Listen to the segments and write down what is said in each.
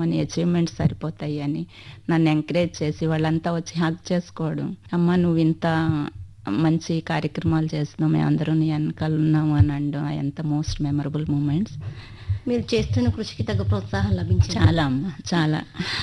చేసామని అచీవ్మెంట్స్ సరిపోతాయి అని నన్ను ఎంకరేజ్ చేసి వాళ్ళంతా వచ్చి హక్ చేసుకోవడం అమ్మ నువ్వు ఇంత మంచి కార్యక్రమాలు చేస్తున్నావు మేము అందరూ నీ వెనకాల ఉన్నాము అని అనడం ఎంత మోస్ట్ మెమరబుల్ మూమెంట్స్ మీరు చేస్తున్న కృషికి తగ్గ ప్రోత్సాహం లభించింది చాలా అమ్మ చాలా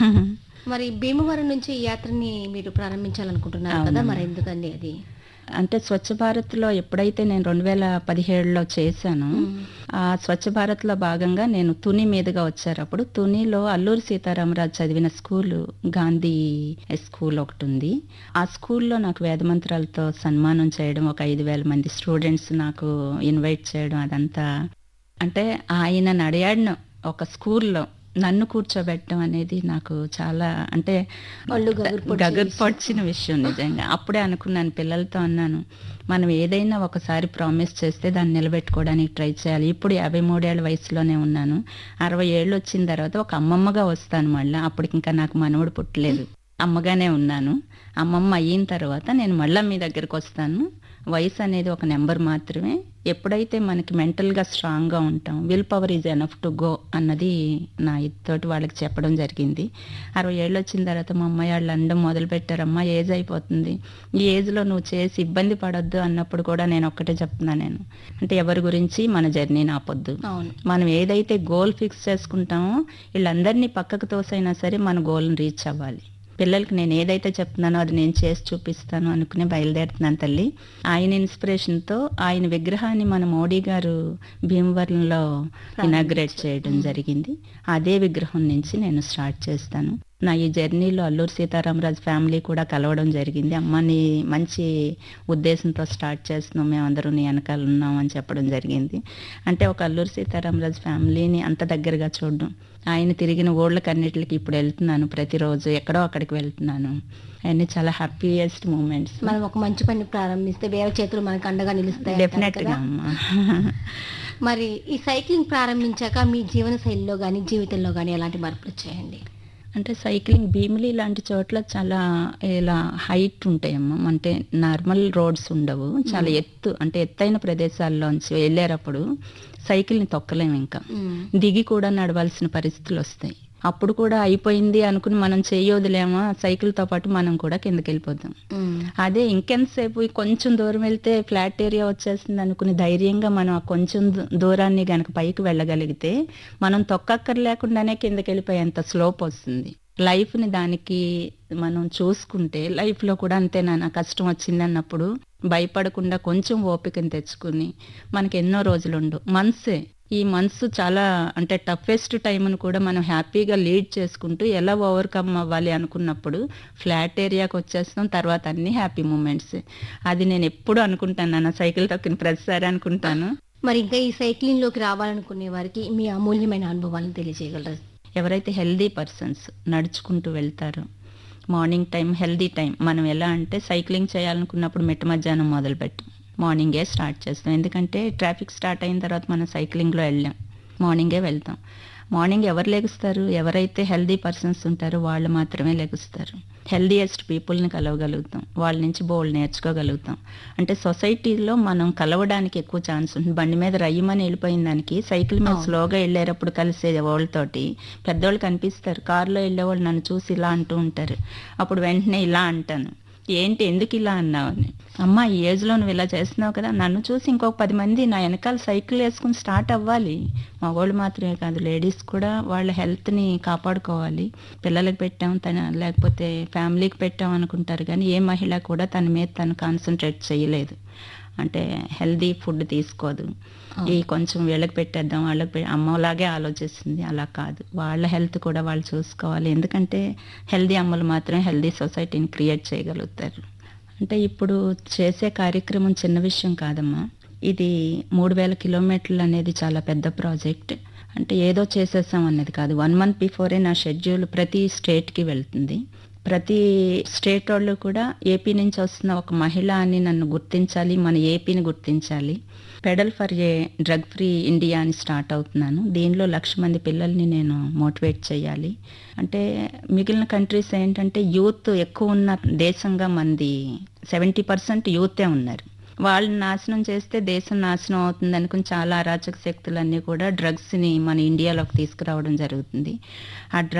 మరి భీమవరం నుంచి ఈ యాత్రని మీరు ప్రారంభించాలనుకుంటున్నారు కదా అవునమ్మా. మరి ఎందుకండి అది అంటే స్వచ్ఛ భారత్లో ఎప్పుడైతే నేను రెండు వేల పదిహేడులో చేశాను ఆ స్వచ్ఛ భారత్లో భాగంగా నేను తుని మీదుగా వచ్చారు అప్పుడు తునిలో అల్లూరి సీతారామరాజు చదివిన స్కూలు గాంధీ స్కూల్ ఒకటి ఉంది ఆ స్కూల్లో నాకు వేదమంత్రాలతో సన్మానం చేయడం ఒక ఐదు వేల మంది స్టూడెంట్స్ నాకు ఇన్వైట్ చేయడం అదంతా అంటే ఆయన నడియాడిన ఒక స్కూల్లో నన్ను కూర్చోబెట్టడం అనేది నాకు చాలా అంటే ఒళ్ళు గగురు పొడిచే గగురు పొడిచిన విషయం నిజంగా అప్పుడే అనుకున్నాను పిల్లలతో అన్నాను మనం ఏదైనా ఒకసారి ప్రామిస్ చేస్తే దాన్ని నిలబెట్టుకోవడానికి ట్రై చేయాలి ఇప్పుడు యాభై మూడేళ్ల వయసులోనే ఉన్నాను అరవై ఏళ్ళు వచ్చిన తర్వాత ఒక అమ్మమ్మగా వస్తాను మళ్ళీ అప్పటికి ఇంకా నాకు మనవడు పుట్టలేదు అమ్మగానే ఉన్నాను అమ్మమ్మ అయిన తర్వాత నేను మళ్ళీ మీ దగ్గరికి వస్తాను వయసు అనేది ఒక నెంబర్ మాత్రమే ఎప్పుడైతే మనకి మెంటల్గా స్ట్రాంగ్గా ఉంటాం will power is enough to go అన్నది నా ఇతోటి వాళ్ళకి చెప్పడం జరిగింది అరవై ఏళ్ళు వచ్చిన తర్వాత మా అమ్మాయి వాళ్ళు అనడం మొదలు పెట్టారమ్మా ఏజ్ అయిపోతుంది ఈ ఏజ్లో నువ్వు చేసి ఇబ్బంది పడొద్దు అన్నప్పుడు కూడా నేను ఒక్కటే చెప్తున్నా నేను అంటే ఎవరి గురించి మన జర్నీ ఆపొద్దు అవును మనం ఏదైతే గోల్ ఫిక్స్ చేసుకుంటామో వీళ్ళందరినీ పక్కకు తోసైనా సరే మన గోల్ని రీచ్ అవ్వాలి పిల్లలకి నేను ఏదైతే చెప్తున్నానో అది నేను చేసి చూపిస్తాను అనుకుని బయలుదేరుతున్నాను తల్లి ఆయన ఇన్స్పిరేషన్తో ఆయన విగ్రహాన్ని మన మోడీ గారు భీమవరంలో ఇనాగ్రేట్ చేయడం జరిగింది అదే విగ్రహం నుంచి నేను స్టార్ట్ చేస్తాను నా ఈ జర్నీలో అల్లూరు సీతారామరాజు ఫ్యామిలీ కూడా కలవడం జరిగింది అమ్మని మంచి ఉద్దేశంతో స్టార్ట్ చేస్తున్నాం మేమందరూ నీ వెనకాల ఉన్నాం అని చెప్పడం జరిగింది అంటే ఒక అల్లూరు సీతారామరాజు ఫ్యామిలీని అంత దగ్గరగా చూడడం ఆయన తిరిగిన ఊళ్ళకన్నిటికి ఇప్పుడు వెళ్తున్నాను ప్రతిరోజు ఎక్కడో అక్కడికి వెళ్తున్నాను అవన్నీ చాలా హ్యాపీయెస్ట్ మూమెంట్స్ మనం ఒక మంచి పని ప్రారంభిస్తే వేరే చేతులు మనకు అండగా నిలుస్తాయి అంటారు డెఫినెట్ గా కదా. అమ్మా మరి ఈ సైక్లింగ్ ప్రారంభించాక మీ జీవన శైలిలో కానీ జీవితంలో కానీ ఎలాంటి మార్పులు వచ్చాయండి అంటే సైక్లింగ్ భీమిలి లాంటి చోట్ల చాలా ఇలా హైట్ ఉంటాయమ్మా అంటే నార్మల్ రోడ్స్ ఉండవు చాలా ఎత్తు అంటే ఎత్తైన ప్రదేశాల్లోంచి వెళ్ళేటప్పుడు సైకిల్ని తొక్కలేము ఇంకా దిగి కూడా నడవాల్సిన పరిస్థితులు వస్తాయి అప్పుడు కూడా అయిపోయింది అనుకుని మనం చేయొదిలేమా సైకిల్తో పాటు మనం కూడా కిందకి వెళ్ళిపోతాం అదే ఇంకెంతసేపు కొంచెం దూరం వెళ్తే ఫ్లాట్ ఏరియా వచ్చేస్తుంది అనుకుని ధైర్యంగా మనం ఆ కొంచెం దూ- దూరాన్ని గనక పైకి వెళ్ళగలిగితే మనం తొక్కక్కర్ లేకుండానే కిందకి వెళ్ళిపోయేంత స్లోప్ వస్తుంది లైఫ్ని దానికి మనం చూసుకుంటే లైఫ్లో కూడా అంతే నాన్న కష్టం వచ్చింది అన్నప్పుడు భయపడకుండా కొంచెం ఓపికని తెచ్చుకుని మనకి ఎన్నో రోజులు ఉండవు మంత్సే ఈ మంత్స్ చాలా అంటే టఫెస్ట్ టైంను కూడా మనం హ్యాపీగా లీడ్ చేసుకుంటూ ఎలా ఓవర్కమ్ అవ్వాలి అనుకున్నప్పుడు ఫ్లాట్ ఏరియాకి వచ్చేస్తాం తర్వాత అన్ని హ్యాపీ మూమెంట్స్ అది నేను ఎప్పుడు అనుకుంటాను నాన్న సైకిల్ తొక్కిన ప్రతిసారి అనుకుంటాను మరి ఇంకా ఈ సైక్లింగ్ లోకి రావాలనుకునే వారికి మీ అమూల్యమైన అనుభవాలను తెలియజేయగలరు ఎవరైతే హెల్దీ పర్సన్స్ నడుచుకుంటూ వెళ్తారో మార్నింగ్ టైం హెల్దీ టైం మనం ఎలా అంటే సైక్లింగ్ చేయాలనుకున్నప్పుడు మిట్ట మధ్యాహ్నం మొదలుపెట్టాం మార్నింగే స్టార్ట్ చేస్తాం ఎందుకంటే ట్రాఫిక్ స్టార్ట్ అయిన తర్వాత మనం సైక్లింగ్లో వెళ్ళాం మార్నింగే వెళ్తాం మార్నింగ్ ఎవరు లెగుస్తారు ఎవరైతే హెల్దీ పర్సన్స్ ఉంటారో వాళ్ళు మాత్రమే లెగుస్తారు హెల్దీయెస్ట్ పీపుల్ని కలవగలుగుతాం వాళ్ళ నుంచి బోల్డ్ నేర్చుకోగలుగుతాం అంటే సొసైటీలో మనం కలవడానికి ఎక్కువ ఛాన్స్ ఉంటుంది బండి మీద రయ్యమని వెళ్ళిపోయిన దానికి సైకిల్ మీద స్లోగా వెళ్ళేటప్పుడు కలిసే వాళ్ళతోటి పెద్దోళ్ళు కనిపిస్తారు కారులో వెళ్ళేవాళ్ళు నన్ను చూసి ఇలా అంటూ ఉంటారు అప్పుడు వెంటనే ఇలా అంటాను ఏంటి ఎందుకు ఇలా అన్నావని అమ్మ ఈ ఏజ్లో నువ్వు ఇలా చేస్తున్నావు కదా నన్ను చూసి ఇంకొక పది మంది నా వెనకాల సైకిల్ వేసుకుని స్టార్ట్ అవ్వాలి మగవాళ్ళు మాత్రమే కాదు లేడీస్ కూడా వాళ్ళ హెల్త్ని కాపాడుకోవాలి పిల్లలకి పెట్టాం తన లేకపోతే ఫ్యామిలీకి పెట్టాం అనుకుంటారు కానీ ఏ మహిళ కూడా తన మీద తను కాన్సన్ట్రేట్ చేయలేదు అంటే హెల్దీ ఫుడ్ తీసుకోదు ఈ కొంచెం వీళ్ళకి పెట్టేద్దాం వాళ్ళకి పె- అమ్మలాగే ఆలోచిస్తుంది అలా కాదు వాళ్ళ హెల్త్ కూడా వాళ్ళు చూసుకోవాలి ఎందుకంటే హెల్దీ అమ్మలు మాత్రమే హెల్దీ సొసైటీని క్రియేట్ చేయగలుగుతారు అంటే ఇప్పుడు చేసే కార్యక్రమం చిన్న విషయం కాదమ్మా ఇది మూడు వేల కిలోమీటర్లు అనేది చాలా పెద్ద ప్రాజెక్ట్ అంటే ఏదో చేసేసాం అనేది కాదు వన్ మంత్ బిఫోరే నా షెడ్యూల్ ప్రతి స్టేట్కి వెళ్తుంది ప్రతి స్టేట్ వాళ్ళు కూడా ఏపీ నుంచి వస్తున్న ఒక మహిళ అని నన్ను గుర్తించాలి మన ఏపీని గుర్తించాలి pedal for a drug free India అని స్టార్ట్ అవుతున్నాను దీనిలో లక్ష మంది పిల్లల్ని నేను మోటివేట్ చేయాలి అంటే మిగిలిన కంట్రీస్ ఏంటంటే యూత్ ఎక్కువ ఉన్న దేశంగా మంది సెవెంటీ పర్సెంట్ యూతే ఉన్నారు వాళ్ళని నాశనం చేస్తే దేశం నాశనం అవుతుంది అనుకుని చాలా అరాచక శక్తులన్నీ కూడా డ్రగ్స్ని మన ఇండియాలోకి తీసుకురావడం జరుగుతుంది ఆ డ్రగ్